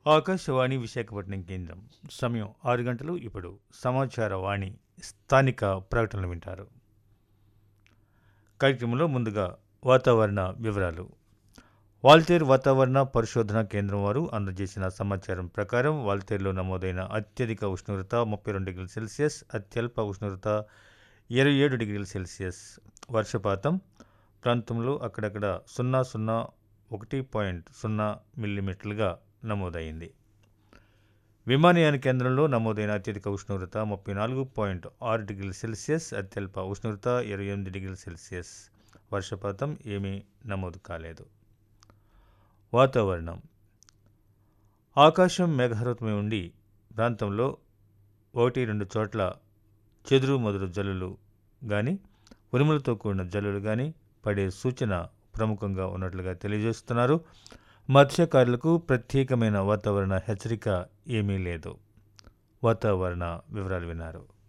ఆకాశవాణి విశాఖపట్నం కేంద్రం సమయం ఆరు గంటలు ఇప్పుడు సమాచార వాణి స్థానిక ప్రకటనలు వింటారు కార్యక్రమంలో ముందుగా వాతావరణ వివరాలు వాల్తేరు వాతావరణ పరిశోధన కేంద్రం వారు అందజేసిన సమాచారం ప్రకారం వాల్తేరులో నమోదైన అత్యధిక ఉష్ణోగ్రత ముప్పై రెండు డిగ్రీల సెల్సియస్ అత్యల్ప ఉష్ణోగ్రత ఇరవై ఏడు డిగ్రీల సెల్సియస్ వర్షపాతం ప్రాంతంలో అక్కడక్కడ సున్నా సున్నా ఒకటి పాయింట్ సున్నా మిల్లీమీటర్లుగా నమోదైంది విమానయాన కేంద్రంలో నమోదైన అత్యధిక ఉష్ణోగ్రత ముప్పై నాలుగు పాయింట్ ఆరు డిగ్రీల సెల్సియస్ అత్యల్ప ఉష్ణోగ్రత ఇరవై ఎనిమిది డిగ్రీల సెల్సియస్ వర్షపాతం ఏమీ నమోదు కాలేదు వాతావరణం ఆకాశం మేఘావృతమై ఉండి ప్రాంతంలో ఒకటి రెండు చోట్ల చెదురు మొదలు జల్లులు కానీ ఉరుములతో కూడిన జల్లులు కానీ పడే సూచన ప్రముఖంగా ఉన్నట్లుగా తెలియజేస్తున్నారు మత్స్యకారులకు ప్రత్యేకమైన వాతావరణ హెచ్చరిక ఏమీ లేదు వాతావరణ వివరాలు విన్నారు